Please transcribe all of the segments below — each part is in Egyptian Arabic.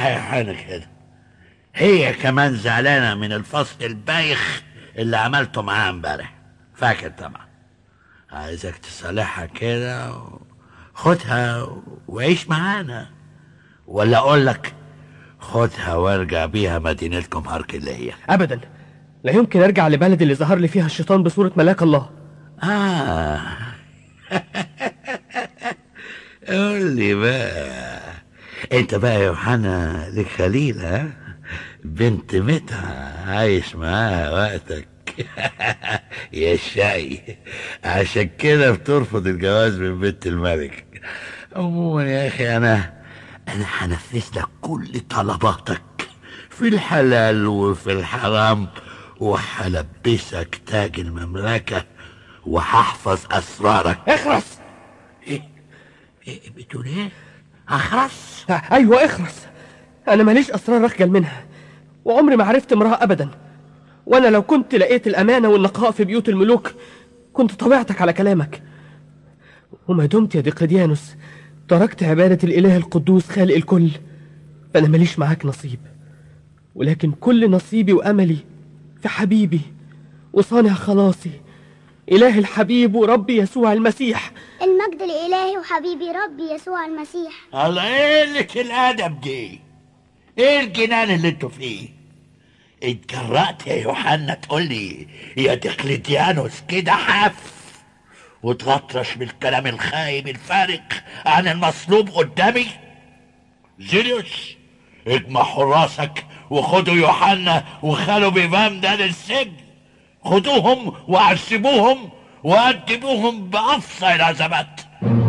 مالها يا حنا كده هي كمان زعلانة من الفصل البايخ اللي عملته معاها امبارح فاكر طبعا عايزك تصالحها كده و- خدها وعيش معانا ولا اقول لك خدها وارجع بيها مدينتكم هركلية ابدا لا يمكن ارجع لبلد اللي ظهر لي فيها الشيطان بصورة ملاك الله آه قول لي بقى انت بقى يا يوحنا لك خليل ها بنت متعة عايش معاها وقتك يا شقي عشان كده بترفض الجواز من بنت الملك عموما يا اخي انا انا هنفذ لك كل طلباتك في الحلال وفي الحرام وهلبسك تاج المملكة وهحفظ أسرارك اخرس إيه؟ إيه بتقول إيه؟ أخرس؟ ايوه اخرس انا ماليش اسرار اخجل منها وعمري ما عرفت امرأة ابدا وانا لو كنت لقيت الامانة والنقاء في بيوت الملوك كنت طبعتك على كلامك وما دمت يا ديقلديانوس تركت عبادة الاله القدوس خالق الكل فانا ماليش معاك نصيب ولكن كل نصيبي واملي في حبيبي وصانع خلاصي اله الحبيب وربي يسوع المسيح المجد لإلهي وحبيبي ربي يسوع المسيح الله إيه اللي الأدب دي؟ إيه الجنان اللي أنتوا فيه؟ اتجرأت يا يوحنا تقول لي يا دقلديانوس كده حف وتغطرش بالكلام الخايب الفارغ عن المصلوب قدامي زيليوس اجمع حراسك وخدوا يوحنا وخالوا بإمام ده للسجن خدوهم وعذبوهم وأدبوهم بأفصى العذابات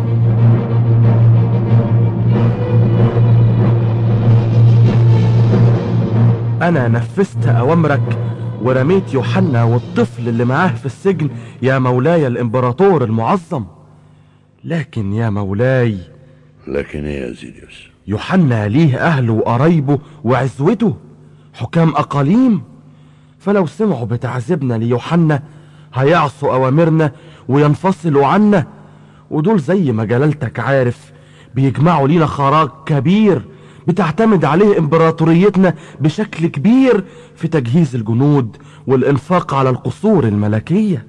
أنا نفذت أوامرك ورميت يوحنا والطفل اللي معاه في السجن يا مولاي الإمبراطور المعظم لكن يا مولاي لكن ايه يا زيليوس يوحنا ليه أهله وقرايبه وعزوته حكام أقاليم فلو سمعوا بتعذيبنا ليوحنا هيعصوا أوامرنا وينفصلوا عنا ودول زي ما جلالتك عارف بيجمعوا لينا خراج كبير بتعتمد عليه امبراطوريتنا بشكل كبير في تجهيز الجنود والانفاق على القصور الملكية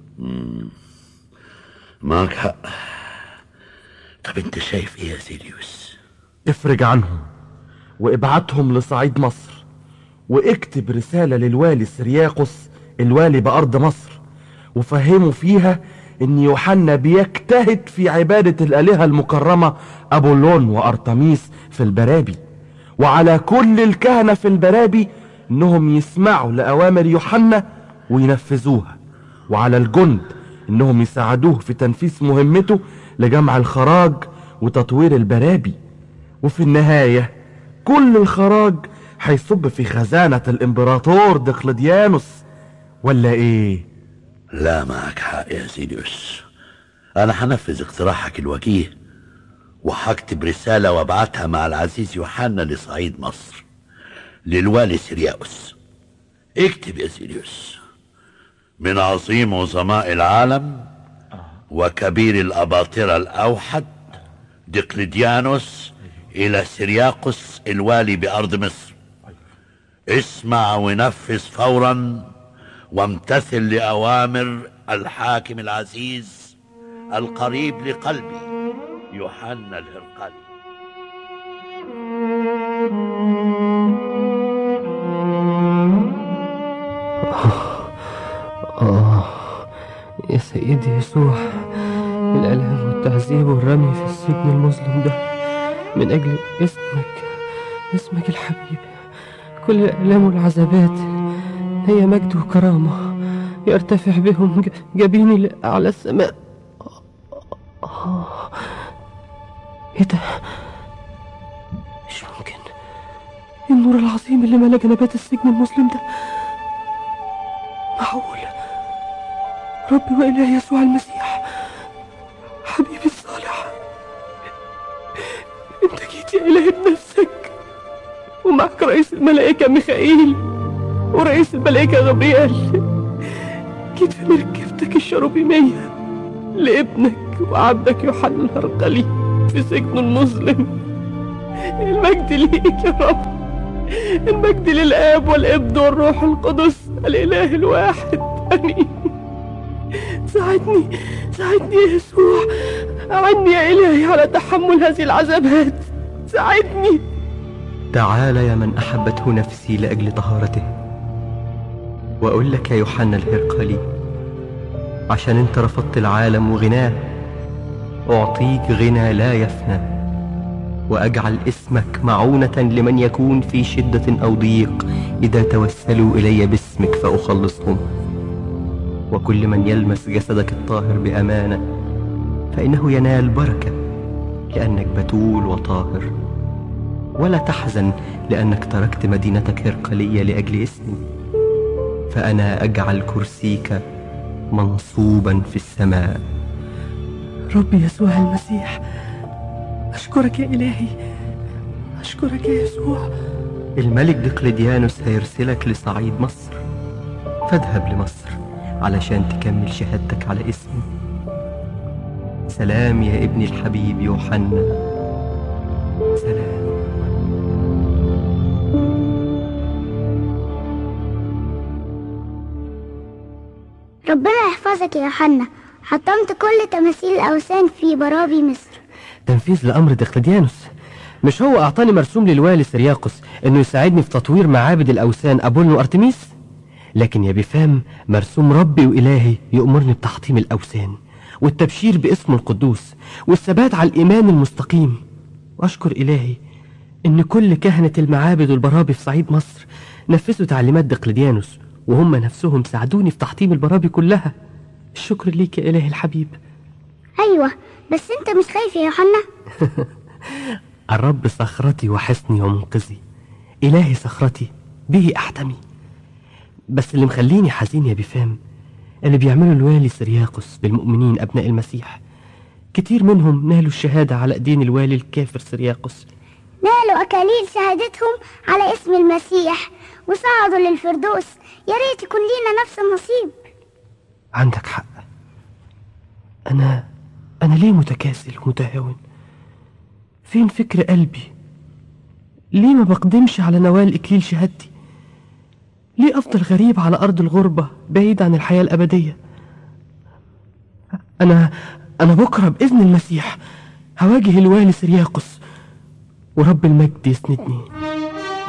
معك حق طب انت شايف ايه يا زيليوس افرج عنهم وابعتهم لصعيد مصر واكتب رسالة للوالي سرياقس الوالي بأرض مصر وفهموا فيها ان يوحنا بيجتهد في عبادة الآلهة المكرمة أبولون وأرتميس في البرابي وعلى كل الكهنة في البرابي انهم يسمعوا لأوامر يوحنا وينفذوها وعلى الجند انهم يساعدوه في تنفيذ مهمته لجمع الخراج وتطوير البرابي وفي النهاية كل الخراج هيصب في خزانة الامبراطور دقلديانوس ولا ايه لا معك حق يا زيليوس انا هنفذ اقتراحك الوجيه وهكتب رسالة وابعتها مع العزيز يوحنا لصعيد مصر للوالي سيرياوس اكتب يا زيليوس من عظيم عظماء العالم وكبير الأباطرة الأوحد دقلديانوس إلى سيرياقس الوالي بأرض مصر اسمع ونفذ فورا وامتثل لأوامر الحاكم العزيز القريب لقلبي يوحنا الهرقلي آه يا سيدي يسوع الآلام والتعذيب والرمي في السجن المظلم ده من أجل اسمك اسمك الحبيب كل الآلام والعذابات هي مجد وكرامة يرتفع بهم ج- جبيني لأعلى السماء آه. إيه ده؟ مش ممكن النور العظيم اللي ملا جنبات السجن المظلم ده معقول ربي وإله يسوع المسيح حبيبي الصالح انت جيت يا إلهي بنفسك ومعك رئيس الملائكة ميخائيل ورئيس الملائكة غبريال جيت في مركبتك الشروبيمية لابنك وعبدك يوحنا الهرقلي في سجنه المظلم المجد ليك يا رب المجد للآب والابن والروح القدس الإله الواحد آمين ساعدني ساعدني يا يسوع أعني يا إلهي على تحمل هذه العذابات ساعدني تعال يا من أحبته نفسي لأجل طهارته وأقول لك يا يوحنا الهرقلي عشان انت رفضت العالم وغناه أعطيك غنى لا يفنى وأجعل اسمك معونة لمن يكون في شدة أو ضيق إذا توسلوا إلي باسمك فأخلصهم وكل من يلمس جسدك الطاهر بأمانة فإنه ينال بركة لأنك بتول وطاهر ولا تحزن لأنك تركت مدينتك هرقلية لأجل اسمي فأنا أجعل كرسيك منصوبا في السماء ربي يسوع المسيح أشكرك يا إلهي أشكرك يا يسوع الملك دقلديانوس هيرسلك لصعيد مصر فاذهب لمصر علشان تكمل شهادتك على اسمي سلام يا ابني الحبيب يوحنا سلام ربنا يحفظك يا يوحنا حطمت كل تماثيل الأوثان في برابي مصر تنفيذ لأمر دقلديانوس مش هو أعطاني مرسوم للوالي سرياقس إنه يساعدني في تطوير معابد الأوثان أبولو وأرتميس لكن يا بفام مرسوم ربي وإلهي يأمرني بتحطيم الأوثان والتبشير باسمه القدوس والثبات على الإيمان المستقيم وأشكر إلهي إن كل كهنة المعابد والبرابي في صعيد مصر نفذوا تعليمات دقلديانوس وهم نفسهم ساعدوني في تحطيم البرابي كلها الشكر ليك يا إلهي الحبيب أيوة بس أنت مش خايف يا يوحنا الرب صخرتي وحصني ومنقذي إلهي صخرتي به أحتمي بس اللي مخليني حزين يا بفام اللي بيعمله الوالي سرياقس بالمؤمنين أبناء المسيح كتير منهم نالوا الشهادة على أيدين الوالي الكافر سرياقس نالوا أكاليل شهادتهم على اسم المسيح وصعدوا للفردوس يا ريت يكون لينا نفس النصيب عندك حق أنا أنا ليه متكاسل ومتهاون فين فكر قلبي ليه ما بقدمش على نوال إكليل شهادتي ليه أفضل غريب على أرض الغربة بعيد عن الحياة الأبدية أنا أنا بكرة بإذن المسيح هواجه الوالي سرياقس ورب المجد يسندني